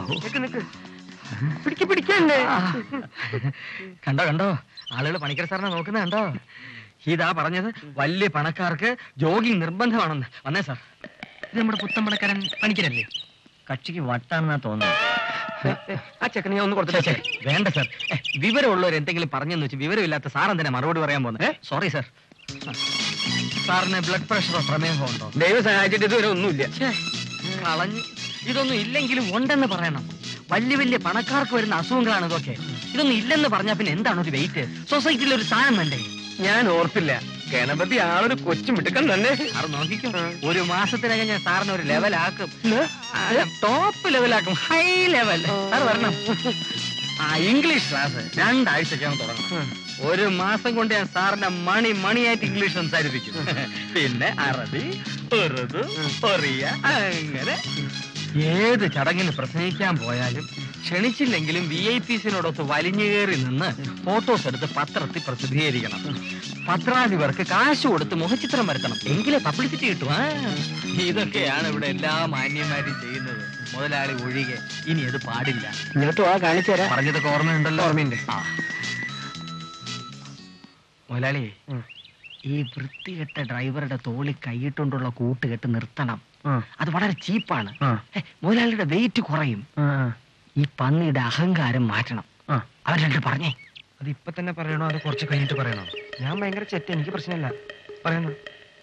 നിക്ക് നിക്ക് പിടിക്ക് പിടിക്കല്ലേ കണ്ടോ കണ്ടോ ആളുകൾ പണിക്കർ സാറിനെ നോക്കുന്നത് കണ്ടോ ഇതാ പറഞ്ഞത് വലിയ പണക്കാർക്ക് ജോഗിങ് നിർബന്ധമാണെന്ന് വന്നേ സാർ ഇത് നമ്മുടെ പുത്തൻ പണക്കാരൻ പണിക്കരല്ലേ കക്ഷിക്ക് വട്ടാണെന്നാ തോന്നുന്നത് ആ ചെക്കനെ ഞാൻ ഒന്ന് ഛെ, ഛെ, കൊടുത്തു വേണ്ട സാർ ഏ, വിവരമുള്ളവർ എന്തെങ്കിലും പറഞ്ഞെന്ന് വെച്ച് വിവരമില്ലാത്ത സാർ എന്തിനാ മറുപടി പറയാൻ പോകുന്നത് സോറി സാർ സാറിന് ബ്ലഡ് പ്രഷറോ പ്രമേഹമോ ഉണ്ടോ ദൈവം സഹായിച്ചിട്ട് ഇതുവരെ ഒന്നുമില്ല ഛേ, കളഞ്ഞ് ഇതൊന്നും ഇല്ലെങ്കിലും ഉണ്ടെന്ന് പറയണം വലിയ വലിയ പണക്കാർക്ക് വരുന്ന അസുഖങ്ങളാണ് ഇതൊക്കെ ഇതൊന്നും ഇല്ലെന്ന് പറഞ്ഞാൽ പിന്നെ എന്താണ് ഒരു വെയിറ്റ് സൊസൈറ്റിയിൽ ഒരു സ്ഥാനം വേണ്ടേ ഞാൻ ഓർത്തില്ല ഗണപതി ആളൊരു കൊച്ചു മിടുക്കൻ തന്നെ സാറ് നോക്കിക്കോ ഒരു മാസത്തിനകം ഞാൻ സാറിന് ഒരു ലെവലാക്കും ടോപ്പ് ലെവലാക്കും ഹൈ ലെവൽ സാർ വരണം ആ ഇംഗ്ലീഷ് ക്ലാസ് രണ്ടാഴ്ചക്കകം തുടങ്ങണം ഒരു മാസം കൊണ്ട് ഞാൻ സാറിന്റെ മണി മണിയായിട്ട് ഇംഗ്ലീഷ് സംസാരിപ്പിക്കും പിന്നെ അറബി ഉറുദു ഒറിയ അങ്ങനെ ഏത് ചടങ്ങിന് പ്രസംഗിക്കാൻ പോയാലും ക്ഷണിച്ചില്ലെങ്കിലും വി ഐ പിസിനോടൊത്ത് വലിഞ്ഞു കയറി നിന്ന് ഫോട്ടോസ് എടുത്ത് പത്രത്തിൽ പ്രസിദ്ധീകരിക്കണം പത്രാധിപർക്ക് കാശ് കൊടുത്ത് മുഖചിത്രം വരുത്തണം എങ്കിലേ പബ്ലിസിറ്റി കിട്ടും ആ. ഇതൊക്കെയാണ് ഇവിടെ എല്ലാ മാന്യന്മാരും ചെയ്യുന്നത് മുതലാളി ഒഴികെ ഇനി അത് പാടില്ല ഇങ്ങോട്ട് വാ കാണിച്ചു തരാം പറഞ്ഞതൊക്കെ ഓർമ്മയുണ്ടല്ലോ ഓർമ്മയുണ്ട്. ആ. മുതലാളി ഉം. ഈ വൃത്തികെട്ട ഡ്രൈവറുടെ തോളി കൈയിട്ടുകൊണ്ടുള്ള കൂട്ടുകെട്ട് നിർത്തണം അത് വളരെ ചീപ്പാണ് ആ. മുതലാളിയുടെ വെയിറ്റ് കുറയും ആ, ഈ പന്നിയുടെ അഹങ്കാരം മാറ്റണം ആ. അവർ രണ്ട് പറഞ്ഞേ അത് ഇപ്പൊ തന്നെ പറയണോ അത് കുറച്ച് കഴിഞ്ഞിട്ട് പറയണോ ഞാൻ ഭയങ്കര ചെറ്റ എനിക്ക് പ്രശ്നമില്ല പറയണോ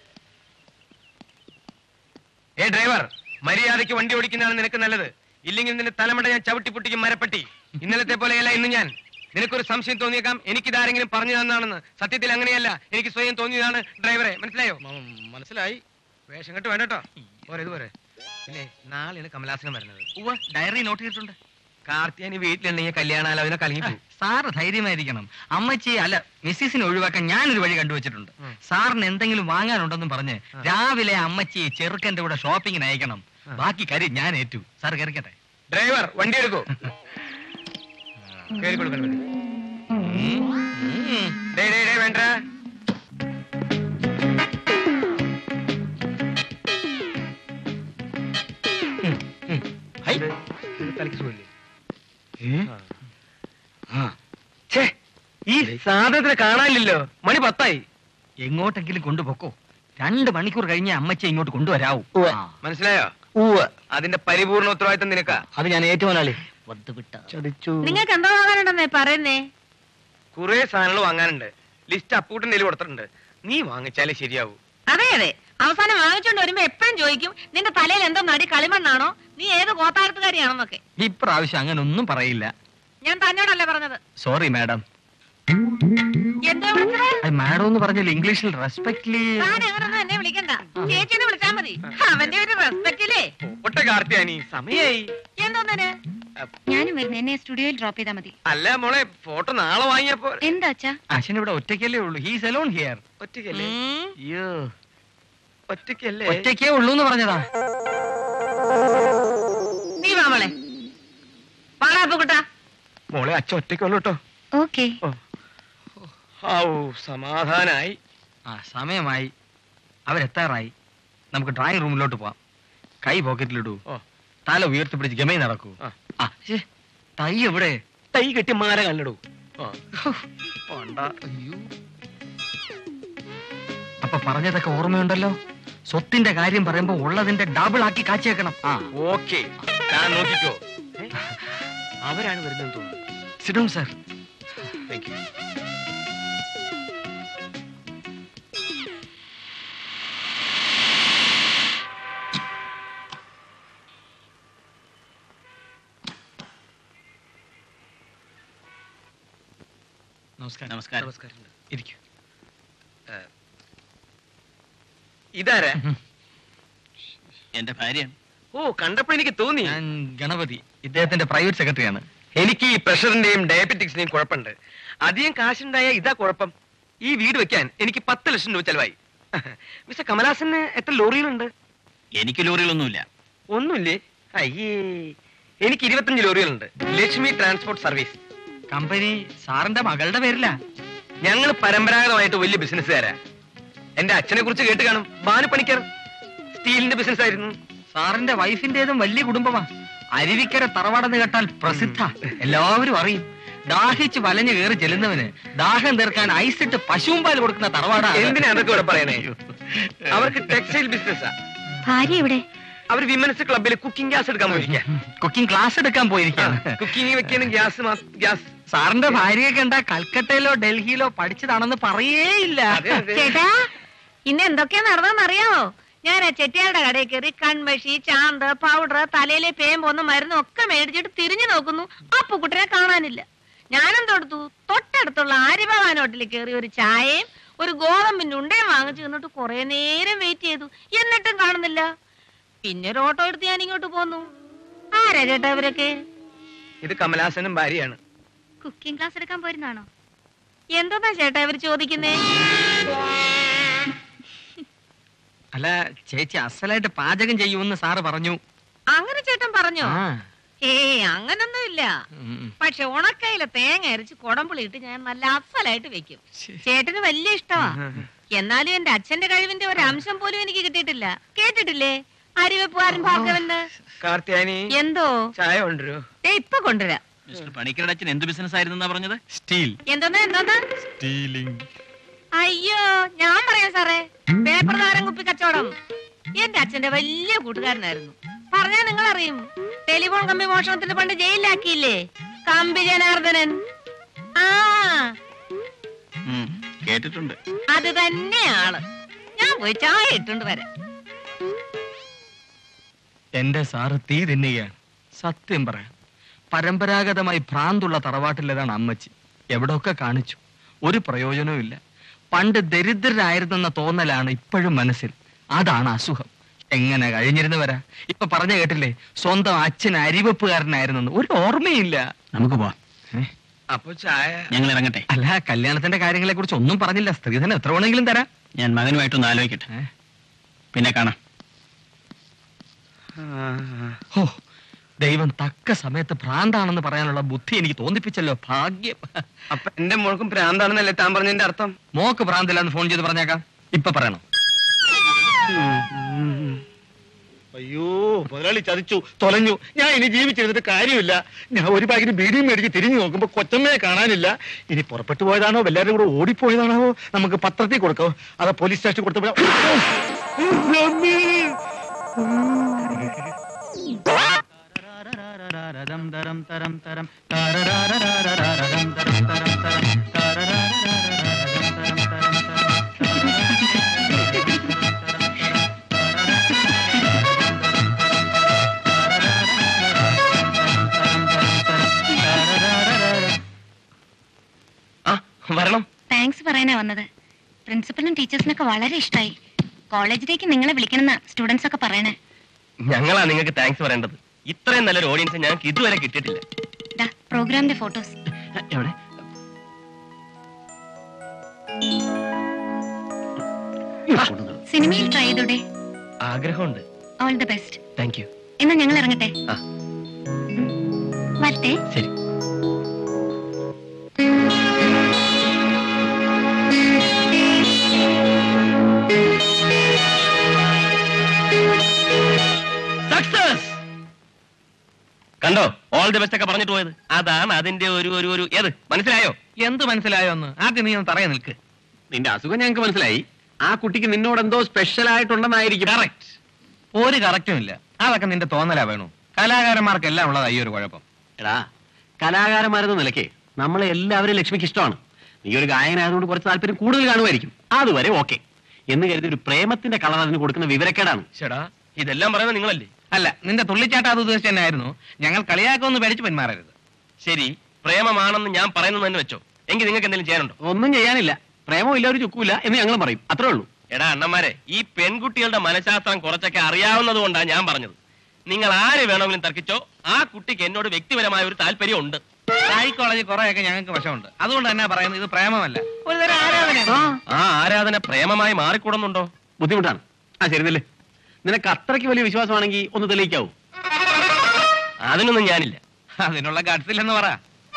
ഏ ഡ്രൈവർ മര്യാദയ്ക്ക് വണ്ടി ഓടിക്കുന്നതാണ് നിനക്ക് നല്ലത് ഇല്ലെങ്കിൽ നിന്റെ തലമുട ഞാൻ ചവിട്ടി പൊട്ടിക്കും മരപ്പെട്ടി ഇന്നലത്തെ പോലെയല്ല ഇന്ന് ഞാൻ നിനക്കൊരു സംശയം തോന്നിയേക്കാം എനിക്കിതാരെങ്കിലും പറഞ്ഞു തന്നാണെന്ന് സത്യത്തിൽ അങ്ങനെയല്ല എനിക്ക് സ്വയം തോന്നിയതാണ് ഡ്രൈവറെ മനസ്സിലായോ മനസ്സിലായി വേഷം കെട്ട് വേണ്ട കേട്ടോ പോരെ ഇത് പോരെ പിന്നെ നാളെയാണ് കമലാസനം വരുന്നത് ഉവ്വ് ഡയറി നോട്ട് ചെയ്തിട്ടുണ്ട് കാർത്തിയാനി വീട്ടിലുണ്ടെങ്കിൽ കല്യാണാലോചന കലങ്ങി പോകും സാറ് ധൈര്യമായിരിക്കണം അമ്മച്ചി അല്ല മിസ്സിസിനെ ഒഴിവാക്കാൻ ഞാനൊരു വഴി കണ്ടുവച്ചിട്ടുണ്ട് ഉം. സാറിന് എന്തെങ്കിലും വാങ്ങാനുണ്ടെന്നും പറഞ്ഞ് ആ. രാവിലെ അമ്മച്ചി ചെറുക്കന്റെ കൂടെ ഷോപ്പിങ്ങിന് അയക്കണം ആ. ബാക്കി കാര്യം ഞാൻ ഏറ്റു സാർ കയറിക്കട്ടെ ഡ്രൈവർ വണ്ടി എടുക്കൂ കേറി കൊടുക്കണം ഡേ ഡേ ഡേ വേണ്ട ഹൈ. തലക്ക് സുഖമില്ലേ ഛേ, ഈ സാധനത്തിന് കാണാനില്ലല്ലോ മണി പത്തായി എങ്ങോട്ടെങ്കിലും കൊണ്ടുപോക്കോ രണ്ട് മണിക്കൂർ കഴിഞ്ഞ് അമ്മച്ചി ഇങ്ങോട്ട് കൊണ്ടുവരാവൂ ഉവ്വ്. ആ. മനസ്സിലായോ അതിന്റെ പരിപൂർണ ഉത്തരവാദിത്തം നിനക്കാ അത് ഞാൻ ഏറ്റുമോനാളി ചതിച്ചു നിങ്ങൾക്ക് എന്താ വാങ്ങാനുണ്ടെന്നേ പറയുന്നേ കുറെ സാധനങ്ങൾ വാങ്ങാനുണ്ട് ലിസ്റ്റ് അപ്പൂട്ടന്റെ കയ്യിൽ കൊടുത്തിട്ടുണ്ട് നീ വാങ്ങിച്ചാലേ ശരിയാവൂ അതെ അതെ അവസാനം വാങ്ങിച്ചോണ്ട് വരുമ്പോ എപ്പോഴും ചോദിക്കും നിന്റെ തലയിൽ എന്തോ നടി കളിമണ്ണാണോ നീ ഏത് ഗോത്താരത്തുകാരിയാണെന്നൊക്കെ ഇപ്രാവശ്യം അങ്ങനെ ഒന്നും പറയില്ല ഞാൻ തന്നോടല്ലേ പറഞ്ഞത് സോറി മാഡം എന്തോ വിളിച്ചത് മാഡം എന്ന് പറഞ്ഞാൽ ഇംഗ്ലീഷിൽ റെസ്പെക്ട്ലി താൻ എങ്ങനൊന്നും എന്നെ വിളിക്കണ്ട ചേച്ചിനെ വിളിച്ചാ മതി അവന്റെ ഒരു റെസ്പെക്റ്റില്ലേ ഒട്ട കാർത്തിയാനി സമയായി എന്തോന്നെ ഞാനും വരുന്നു എന്നെ സ്റ്റുഡിയോയിൽ ഡ്രോപ്പ് ചെയ്താൽ മതി അല്ല മോളെ ഫോട്ടോ നാളെ വാങ്ങിയപ്പോ എന്താ അച്ഛാ അച്ഛൻ ഇവിടെ ഒറ്റയ്ക്കല്ലേ ഉള്ളൂ ഹീസ് അലോൺ ഹിയർ ഒറ്റയ്ക്കല്ലേ അയ്യോ ഒറ്റയ്ക്കല്ലേ ഒറ്റയ്ക്കേ ഉള്ളൂ എന്ന് പറഞ്ഞതാ നീ വാമളെ പാടാ പൂക്കുട്ടാ മോളെ അച്ഛൻ ഒറ്റയ്ക്കുള്ളൂ കേട്ടോ ഓക്കെ ഔ സമാധാനായി ആ സമയമായി അവരെത്താറായി നമുക്ക് ഡ്രോയിങ് റൂമിലോട്ട് പോവാം കൈ പോക്കറ്റിലിടൂ ഓ. തല ഉയർത്തിപ്പിടിച്ച് ഗമേ നടക്കൂ ആ. ആ ശ്ശേ, തൈ എവിടെ തൈ കെട്ടി മാല കല്ലടൂ പോണ്ട. അപ്പൊ പറഞ്ഞതൊക്കെ ഓർമ്മയുണ്ടല്ലോ സ്വത്തിന്റെ കാര്യം പറയുമ്പോ ഉള്ളതിന്റെ ഡബിൾ ആക്കി കാച്ചേക്കണം ആ ഓക്കെ ഞാൻ നോക്കിക്കോ ഏ? അവരാണ് വരുന്നത് തോന്നുന്നു സിഡും സർ താങ്ക് യു നമസ്കാരം നമസ്കാരം നമസ്കാരം ഇരിക്കൂ ഇതാരാ എന്റെ ഭാര്യയാണ് ഓ കണ്ടപ്പോ എനിക്ക് തോന്നി ഞാൻ ഗണപതി ഇദ്ദേഹത്തിന്റെ പ്രൈവറ്റ് സെക്രട്ടറിയാണ് എനിക്ക് ഈ പ്രഷറിന്റെയും ഡയബറ്റിക്സിന്റെയും കുഴപ്പമുണ്ട് അധികം കാശുണ്ടായ ഇതാ കുഴപ്പം ഈ വീട് വെക്കാൻ എനിക്ക് പത്ത് ലക്ഷം രൂപ ചെലവായി മിസ്റ്റർ കമലാസന് എത്ര ലോറികളുണ്ട് എനിക്ക് ലോറികളൊന്നുമില്ല ഒന്നുമില്ലേ അയ്യേ എനിക്ക് ഇരുപത്തഞ്ച് ലോറികളുണ്ട് ലക്ഷ്മി ട്രാൻസ്പോർട്ട് സർവീസ് കമ്പനി സാറിന്റെ മകളുടെ പേരില ഞങ്ങൾ പരമ്പരാഗതമായിട്ട് വലിയ ബിസിനസ്സുകാരാ എന്റെ അച്ഛനെ കുറിച്ച് കേട്ട് കാണും ബാനു പണിക്കർ സ്റ്റീലിന്റെ ബിസിനസ് ആയിരുന്നു സാറിന്റെ വൈഫിന്റേതും വലിയ കുടുംബമാ അരുവിക്കര തറവാടെന്ന് കേട്ടാൽ പ്രസിദ്ധ എല്ലാവരും അറിയും ദാഹിച്ച് വലഞ്ഞു കയറി ചെല്ലുന്നവന് ദാഹം തീർക്കാൻ ഐസിട്ട് പശുവും പാൽ കൊടുക്കുന്ന തറവാടാ എന്തിനാ അതൊക്കെ ഇവിടെ പറയണേ അവർക്ക് ടെക്സ്റ്റൈൽ ബിസിനസ്സാ ഭാര്യ എവിടെ അവർ വിമൻസ് ക്ലബിൽ കുക്കിംഗ് ഗ്യാസ് എടുക്കാൻ പോയിരിക്കാം കുക്കിംഗ് ക്ലാസ് എടുക്കാൻ പോയിരിക്കാണ് കുക്കിംഗ് വെക്കാനും ഗ്യാസ് ഗ്യാസ് സാറിന്റെ ഭാര്യയൊക്കെ എന്താ കൽക്കട്ടയിലോ ഡൽഹിയിലോ പഠിച്ചതാണെന്ന് പറയേയില്ല അതെ, അതെ. ചേട്ടാ ഇന്ന് എന്തൊക്കെയാ നടന്നതെന്ന് അറിയാമോ ഞാൻ ആ ചെട്ടിയാരുടെ കടയിൽ കയറി കൺമഷി ചാന്ത് പൗഡർ തലയിലെ പേമ്പൊന്ന് മരുന്നും ഒക്കെ മേടിച്ചിട്ട് തിരിഞ്ഞു നോക്കുന്നു അപ്പുക്കുട്ടനെ കാണാനില്ല ഞാനും തൊടുത്തു തൊട്ടടുത്തുള്ള ആര്യഭവാൻ ഹോട്ടലിൽ കയറി ഒരു ചായയും ഒരു ഗോതമ്പിന്റെ ഉണ്ടയും വാങ്ങിച്ചു നിന്നിട്ട് കുറെ നേരം വെയിറ്റ് ചെയ്തു എന്നിട്ടും കാണുന്നില്ല പിന്നെ ഒരു ഓട്ടോ എടുത്ത് ഞാൻ ഇങ്ങോട്ട് പോന്നു ആരാ ചേട്ടാ ഇവരൊക്കെ ഇത് കമലാസനും ഭാര്യയാണ് കുക്കിംഗ് ക്ലാസ് എടുക്കാൻ പോയിരുന്നാണോ എന്താ ചേട്ടാ ഇവർ ചോദിക്കുന്നേ അല്ല ചേച്ചി അസലായിട്ട് പാചകം ചെയ്യുമെന്ന് സാറ് പറഞ്ഞു അങ്ങനെ ചേട്ടൻ പറഞ്ഞോ ആ ഏയ് അങ്ങനൊന്നുമില്ല ഉം. പക്ഷെ ഉണക്കയിലെ തേങ്ങ അരച്ച് കുടംപുളി ഇട്ട് ഞാൻ നല്ല അസലായിട്ട് വെക്കും ചേട്ടന് വലിയ ഇഷ്ടമാ എന്നാലും എന്റെ അച്ഛന്റെ കഴിവിന്റെ ഒരു അംശം പോലും എനിക്ക് കിട്ടിയിട്ടില്ല കേട്ടിട്ടില്ലേ അരിവെപ്പുകാരൻ ഭാർഗവന് കാർത്തിയാനി എന്തോ ചായ കൊണ്ടുവരൂ ദേ ഇപ്പൊ കൊണ്ടുവരാം മിസ്റ്റർ പണിക്കരുടെ അച്ഛൻ എന്ത് ബിസിനസ് ആയിരുന്നാ പറഞ്ഞത് സ്റ്റീൽ എന്തോന്ന് എന്തോന്ന് അയ്യോ ഞാൻ പറയാം സാറേ പേപ്പർ താരം കുപ്പി കച്ചവടം എന്റെ അച്ഛന്റെ വലിയ കൂട്ടുകാരനായിരുന്നു പറഞ്ഞാ നിങ്ങൾ അറിയും ടെലിഫോൺ കമ്പി മോഷണത്തിന് പണ്ട് ജയിലിലാക്കിയില്ലേ കമ്പി ജനാർദ്ദനൻ ആ ഉം, കേട്ടിട്ടുണ്ട് അത് തന്നെയാണ് ഞാൻ പോയി ചായ ഇട്ടുകൊണ്ട് വരാം എന്റെ സാറ് തീ തിന്നുകയാണ് സത്യം പറയാം പരമ്പരാഗതമായി ഭ്രാന്തുള്ള തറവാട്ടിലേതാണ് അമ്മച്ചി എവിടെയൊക്കെ കാണിച്ചു ഒരു പ്രയോജനവും ഇല്ല പണ്ട് ദരിദ്രരായിരുന്നെന്ന തോന്നലാണ് ഇപ്പോഴും മനസ്സിൽ അതാണ് അസുഖം എങ്ങനെ കഴിഞ്ഞിരുന്നവരാ ഇപ്പൊ പറഞ്ഞു കേട്ടില്ലേ സ്വന്തം അച്ഛൻ അരിവെപ്പുകാരനായിരുന്നെന്ന് ഒരു ഓർമ്മയില്ല നമുക്ക് പോവാം ഏ? അപ്പൊ ചായ ഞങ്ങൾ ഇറങ്ങട്ടെ അല്ല കല്യാണത്തിന്റെ കാര്യങ്ങളെ കുറിച്ച് ഒന്നും പറഞ്ഞില്ല സ്ത്രീധനം എത്ര വേണമെങ്കിലും തരാം ഞാൻ മകനുമായിട്ടൊന്ന് ആലോചിക്കട്ടെ ഏ? പിന്നെ കാണാം ഹോ ദൈവം തക്ക സമയത്ത് ഭ്രാന്താണെന്ന് പറയാനുള്ള ബുദ്ധി എനിക്ക് തോന്നിപ്പിച്ചല്ലോ ഭാഗ്യം അപ്പൊ എന്റെ മോൾക്കും ഭ്രാന്താണെന്നല്ലേ താൻ പറഞ്ഞതിന്റെ അർത്ഥം മോക്ക് ഭ്രാന്തില്ലാന്ന് ഫോൺ ചെയ്ത് പറഞ്ഞേക്കാം ഇപ്പൊ പറയണം അയ്യോ മുതലാളി ചതിച്ചു തൊലഞ്ഞു ഞാൻ ഇനി ജീവിച്ചിരുന്നിട്ട് കാര്യമില്ല ഞാൻ ഒരു ബാഗിന് ബീഡിയും മേടിച്ച് തിരിഞ്ഞു നോക്കുമ്പോ കൊച്ചമ്മയെ കാണാനില്ല ഇനി പുറപ്പെട്ടു പോയതാണോ എല്ലാവരും കൂടെ ഓടിപ്പോയതാണോ നമുക്ക് പത്രത്തിൽ കൊടുക്കോ അത് പോലീസ് സ്റ്റേഷനിൽ കൊടുത്തപ്പോ ആ വരണം താങ്ക്സ് പറയാനാ വന്നത് പ്രിൻസിപ്പലിനും ടീച്ചേഴ്സിനൊക്കെ വളരെ ഇഷ്ടമായി കോളേജിലേക്ക് നിങ്ങളെ വിളിക്കണമെന്നാ സ്റ്റുഡൻസ് ഒക്കെ പറയണേ ഞങ്ങളാ നിങ്ങൾക്ക് താങ്ക്സ് പറയേണ്ടത് ഇത്രയും നല്ലൊരു ഓഡിയൻസ് ഞങ്ങൾക്ക് ഇതുവരെ കിട്ടിയിട്ടില്ല ദാ പ്രോഗ്രാമിന്റെ ഫോട്ടോസ് എവിടെ സിനിമയിൽ ട്രൈ ചെയ്തൂടെ ആഗ്രഹമുണ്ട് all the best thank you എന്നാ ഞങ്ങൾ ഇറങ്ങട്ടെ ആ. ഉം. വരട്ടെ ശരി സക്സസ് കണ്ടോ ഓൾ ദി ബെസ്റ്റ് ഒക്കെ പറഞ്ഞിട്ട് പോയത് അതാണ് അതിന്റെ ഒരു ഒരു ഒരു ഏത് മനസ്സിലായോ എന്ത് മനസ്സിലായോ എന്ന് ആദ്യം നീ ഒന്ന് തറയെ നിൽക്ക് നിന്റെ അസുഖം ഞങ്ങൾക്ക് മനസ്സിലായി ആ കുട്ടിക്ക് നിന്നോട് എന്തോ സ്പെഷ്യൽ ആയിട്ടുണ്ടെന്നായിരിക്കും കറക്റ്റ് ഒരു കറക്റ്റും ഇല്ല അതൊക്കെ നിന്റെ തോന്നലാ വേണു കലാകാരന്മാർക്കെല്ലാം ഉള്ളത് ഈ ഒരു കുഴപ്പം എടാ കലാകാരന്മാരെന്ന നിലയ്ക്ക് നമ്മളെ എല്ലാവരും ലക്ഷ്മിക്ക് ഇഷ്ടമാണ് നീ ഒരു ഗായകനായതുകൊണ്ട് കുറച്ച് താല്പര്യം കൂടുതൽ കാണുമായിരിക്കും അതുവരെ ഓക്കെ എന്ന് കരുതി ഒരു പ്രേമത്തിന്റെ കളർ അതിന് കൊടുക്കുന്ന വിവരക്കേടാണ് ചേടാ ഇതെല്ലാം പറയുന്നത് നിങ്ങളല്ലേ അല്ല നിന്റെ തുള്ളിച്ചാട്ടം അത് ഉദ്ദേശിച്ച് തന്നെ ആയിരുന്നു ഞങ്ങൾ കളിയാക്കൊന്ന് പേടിച്ച് പെന്മാറരുത് ശരി പ്രേമമാണെന്ന് ഞാൻ പറയുന്നത് തന്നെ വെച്ചോ എങ്കിൽ നിങ്ങൾക്ക് എന്തെങ്കിലും ചെയ്യാനുണ്ടോ ഒന്നും ചെയ്യാനില്ല പ്രേമം ഇല്ല ഒരു ചുക്കുമില്ല എന്ന് ഞങ്ങൾ പറയും അത്രേ ഉള്ളൂ എടാ അണ്ണന്മാരെ ഈ പെൺകുട്ടികളുടെ മനഃശാസ്ത്രം കുറച്ചൊക്കെ അറിയാവുന്നത് കൊണ്ടാണ് ഞാൻ പറഞ്ഞത് നിങ്ങൾ ആര് വേണമെങ്കിലും തർക്കിച്ചോ ആ കുട്ടിക്ക് എന്നോട് വ്യക്തിപരമായ ഒരു താല്പര്യം ഉണ്ട് കോളേജിൽ കുറെയൊക്കെ ഞങ്ങൾക്ക് വശമുണ്ട് അതുകൊണ്ട് തന്നെ പറയുന്നത് ഇത് പ്രേമമല്ല ഒരു തരം ആരാധന ആ ആരാധന പ്രേമമായി മാറിക്കൂടുന്നുണ്ടോ ബുദ്ധിമുട്ടാണ് ആ ശരി നില്ല് നിനക്ക് അത്രയ്ക്ക് വലിയ വിശ്വാസമാണെങ്കിൽ ഒന്ന് തെളിയിക്കാവൂ അതിനൊന്നും ഞാനില്ല അതിനുള്ള ഗഡ്സില്ലെന്ന് പറ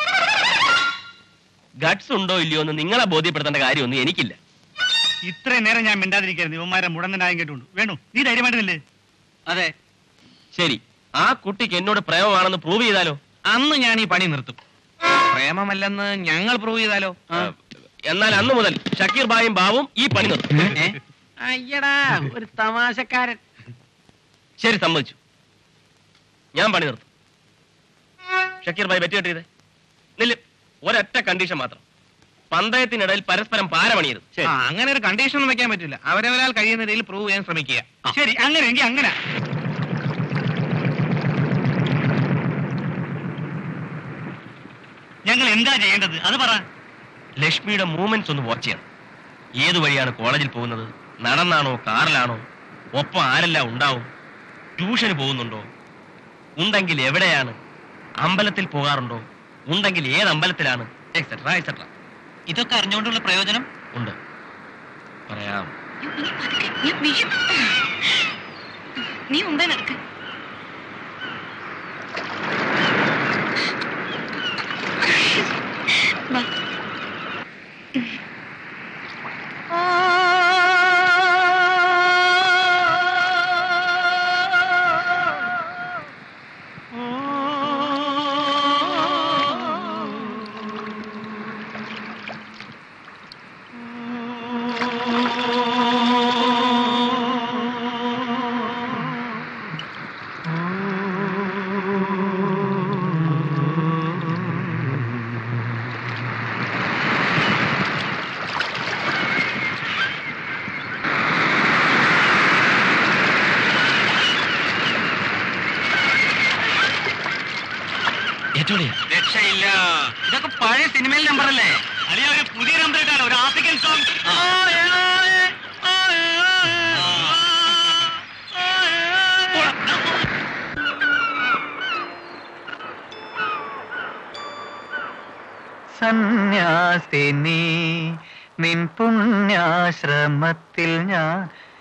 ഗട്സ് ഉണ്ടോ ഇല്ലയോ എന്ന് നിങ്ങളെ ബോധ്യപ്പെടുത്തേണ്ട കാര്യമൊന്നും എനിക്കില്ല ഇത്രയും നേരം ഞാൻ മിണ്ടാതിരിക്കരുത് ഇവന്മാരെ മുടന്തനായും കേട്ടുണ്ട് വേണു നീ ധൈര്യമായിട്ട് നില്ലേ അതെ ശരി ആ കുട്ടിക്ക് എന്നോട് പ്രേമമാണെന്ന് പ്രൂവ് ചെയ്താലോ അന്ന് ഞാൻ ഈ പണി നിർത്തും പ്രേമമല്ലെന്ന് ഞങ്ങൾ പ്രൂവ് ചെയ്താലോ എന്നാൽ അന്ന് മുതൽ ഷക്കീർ ബായും ബാവും ഈ പണി നിർത്തും ഏ? അയ്യടാ ഒരു തമാശക്കാരൻ ശരി സമ്മതിച്ചു ഞാൻ പണി നിർത്തും ഷക്കീർ ബായ് വെറ്റി കെട്ടിയത് നില്ല് ഒരൊറ്റ കണ്ടീഷൻ മാത്രം പന്തയത്തിനിടയിൽ പരസ്പരം പാരപണിയരുത് ആ, അങ്ങനെ ഒരു കണ്ടീഷൻ ഒന്നും വെക്കാൻ പറ്റില്ല അവരവരാൽ കഴിയുന്ന രീതിയിൽ പ്രൂവ് ചെയ്യാൻ ശ്രമിക്കുക ശരി അങ്ങനെ എങ്കിൽ അങ്ങനെ ഞങ്ങൾ എന്താ ചെയ്യേണ്ടത് അത് പറ ലക്ഷ്മിയുടെ മൂവ്മെന്റ്സ് ഒന്ന് വാച്ച് ചെയ്യണം ഏത് വഴിയാണ് കോളേജിൽ പോകുന്നത് നടന്നാണോ കാറിലാണോ ഒപ്പം ആരെല്ലാം ഉണ്ടാവും ട്യൂഷന് പോകുന്നുണ്ടോ ഉണ്ടെങ്കിൽ എവിടെയാണ് അമ്പലത്തിൽ പോകാറുണ്ടോ ഉണ്ടെങ്കിൽ ഏത് അമ്പലത്തിലാണ് എക്സെട്ര എക്സെട്ര ഇതൊക്കെ അറിഞ്ഞുകൊണ്ടുള്ള പ്രയോജനം ഉണ്ട് പറയാം അയ്യോ, ഇനി പതുക്കെ. ഞാൻ വീഴും. നീ മുമ്പേ നടക്ക് വാ ഏറ്റവും രക്ഷയില്ല ഇതൊക്കെ പഴയ സിനിമയിൽ നമ്പർ അല്ലേ അളിയ ഒരു പുതിയ നമ്പർ ഇട്ടാലോ ഒരു ആഫ്രിക്കൻ സോങ് സന്യാസിനി നിൻ പുണ്യാശ്രമത്തിൽ ഞാൻ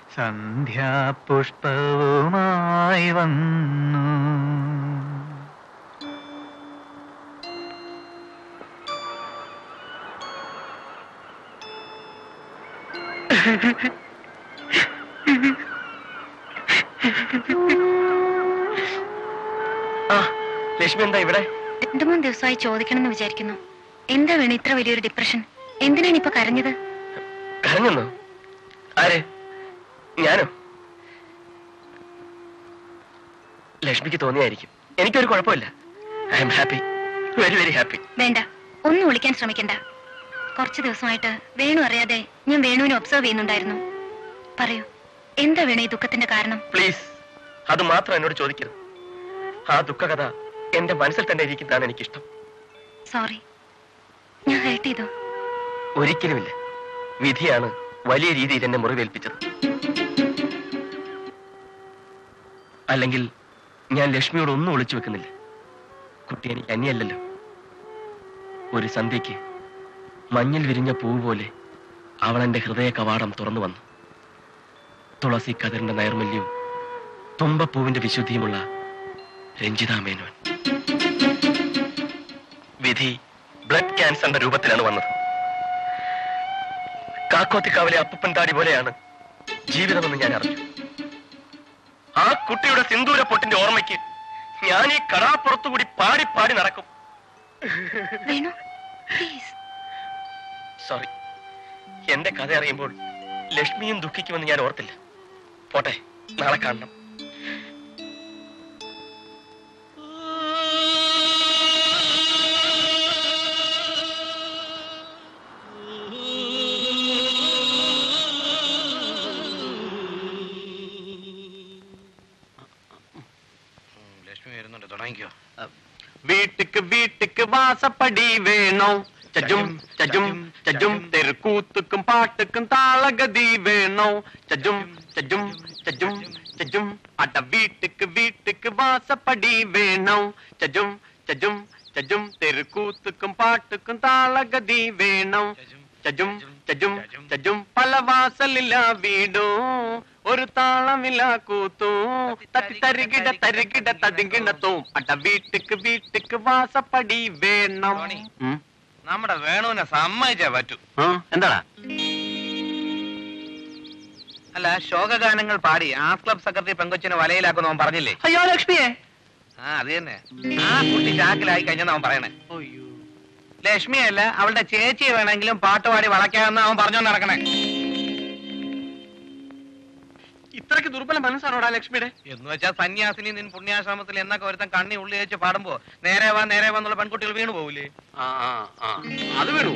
സന്ധ്യാപുഷ്പവുമായി വന്നു ആ ലക്ഷ്മി എന്താ ഇവിടെ രണ്ടു മൂന്ന് ദിവസമായി ചോദിക്കണം എന്ന് വിചാരിക്കുന്നു എന്താ വേണം ഇത്ര വലിയൊരു ഡിപ്രഷൻ എന്തിനാണ് ഇപ്പൊ കരഞ്ഞത് കരഞ്ഞെന്നോ ആര് ഞാനോ ലക്ഷ്മിക്ക് തോന്നിയായിരിക്കും എനിക്കൊരു കുഴപ്പമില്ല I am happy very very happy വേണ്ട ഒന്നും വിളിക്കാൻ ശ്രമിക്കണ്ട കുറച്ചു ദിവസമായിട്ട് വേണു അറിയാതെ ഞാൻ വേണുവിനെ ഒബ്സർവ് ചെയ്യുന്നുണ്ടായിരുന്നു പറയൂ എന്താ വേണു ഈ ദുഃഖത്തിന്റെ കാരണം പ്ലീസ് അത് മാത്രം എന്നോട് ചോദിക്കരുത് ആ ദുഃഖകഥ എന്റെ മനസ്സിൽ തന്നെ ഇരിക്കുന്നതാണ് എനിക്കിഷ്ടം സോറി ഞാൻ ഹേർട്ട് ചെയ്തു ഒരിക്കലുമില്ല വിധിയാണ് വലിയ രീതിയിൽ എന്നെ മുറിവേൽപ്പിച്ചത് അല്ലെങ്കിൽ ഞാൻ ലക്ഷ്മിയോട് ഒന്നും ഒളിച്ചു വെക്കുന്നില്ല കുട്ടി എനിക്ക് അന്യല്ലല്ലോ ഒരു സന്ധ്യയ്ക്ക് മഞ്ഞിൽ വിരിഞ്ഞ പൂവ് പോലെ അവൾ എന്റെ ഹൃദയ കവാടം തുറന്നു വന്നു തുളസി കതിറിന്റെ നൈർമല്യവും തുമ്പപ്പൂവിന്റെ വിശുദ്ധിയുമുള്ള രഞ്ജിത മേനോൻ വിധി ബ്ലഡ് ക്യാൻസറിന്റെ രൂപത്തിലാണ് വന്നത് കാക്കോത്തിക്കാവിലെ അപ്പപ്പൻ താടി പോലെയാണ് ജീവിതമെന്ന് ഞാൻ അറിഞ്ഞു ആ കുട്ടിയുടെ സിന്ദൂര പൊട്ടിന്റെ ഓർമ്മയ്ക്ക് ഞാൻ ഈ കടാപ്പുറത്തുകൂടി പാടി പാടി നടക്കും വേണു പ്ലീസ് സോറി എന്റെ കഥ അറിയുമ്പോൾ ലക്ഷ്മിയും ദുഃഖിക്കുമെന്ന് ഞാൻ ഓർത്തില്ല പോട്ടെ നാളെ കാണണം ലക്ഷ്മി വരുന്നുണ്ട് തുടങ്ങിക്കോ വീട്ടുക്ക് വീട്ടുക്ക് വാസപ്പടി വേണോ ചജും ചജും ചജും തെരുക്കൂത്തുക്കും പാട്ടുക്കും താളഗതി വേണോ ചജും ചജും ചജും ചജും അട വീട്ടുക്ക് വീട്ടുക്ക് വാസപ്പടി വേണോ ചജും ചജും ചജും തെരുക്കൂത്തുക്കും പാട്ടുക്കും താളഗതി വേണോ ചജും ചജും ചജും പല വാസലില്ല വീടും ഒരു താളമില്ല കൂത്തും തട്ടി തരികിട തരികിട തതികിടത്തും അട വീട്ടുക്ക് വീട്ടുക്ക് വാസപ്പടി വേണം ഉം. നമ്മുടെ വേണുവിനെ സമ്മതിച്ചേ പറ്റൂ ആ, എന്താടാ അല്ല ശോകഗാനങ്ങൾ പാടി ആർട്സ് ക്ലബ് സെക്രട്ടറി പെങ്കൊച്ചിനെ വലയിലാക്കുന്നു അവൻ പറഞ്ഞില്ലേ അയ്യോ ലക്ഷ്മിയെ ആ അത് തന്നെ ആ കുട്ടി ചാക്കിലായി കഴിഞ്ഞെന്ന് അവൻ പറയണേ അയ്യോ ലക്ഷ്മിയല്ല അവളുടെ ചേച്ചിയെ വേണമെങ്കിലും പാട്ടുപാടി വളയ്ക്കാമെന്ന് അവൻ പറഞ്ഞോണ്ട് നടക്കണേ ഇത്രയ്ക്ക് ദുർബല മനസ്സാണോടാ ലക്ഷ്മിയുടെ എന്ന് വെച്ചാൽ സന്യാസിനി നിൻ പുണ്യാശ്രമത്തിൽ എന്നൊക്കെ ഒരുത്തൻ കണ്ണി ഉള്ളി വെച്ച് പാടുമ്പോ നേരെ വാ നേരെ വാ എന്നുള്ള പെൺകുട്ടികൾ വീണു പോകൂലേ ആ ആ ആ അത് വേണു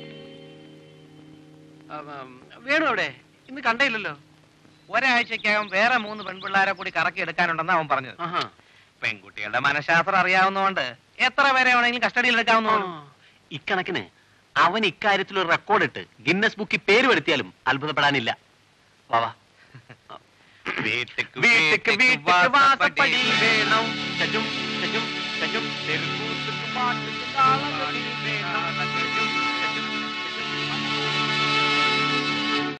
ആ, ആ, വേണു എവിടെ ഇന്ന് കണ്ടയില്ലല്ലോ ഒരാഴ്ചക്കകം വേറെ മൂന്ന് പെൺപിള്ളാരെ കൂടി കറക്കി എടുക്കാനുണ്ടെന്ന് അവൻ പറഞ്ഞത് ആഹാ പെൺകുട്ടികളുടെ മനഃശാസ്ത്രം അറിയാവുന്നതുകൊണ്ട് എത്ര പേരെ വേണമെങ്കിലും കസ്റ്റഡിയിൽ എടുക്കാവുന്നതാണ് ആ, ഇക്കണക്കിന് അവൻ ഇക്കാര്യത്തിൽ ഒരു റെക്കോർഡ് ഇട്ട് ഗിന്നസ് ബുക്കിൽ പേര് വരുത്തിയാലും അത്ഭുതപ്പെടാനില്ല വാ വാ വീട്ടുക്ക് വീട്ടുക്ക് വീട്ടുക്ക് വാസപ്പടി വാസപ്പടി വേണം ചജും ചജും ചജും തെരുക്കൂത്തുക്ക് പാട്ടുക്ക് താളമടി വേണം ചജും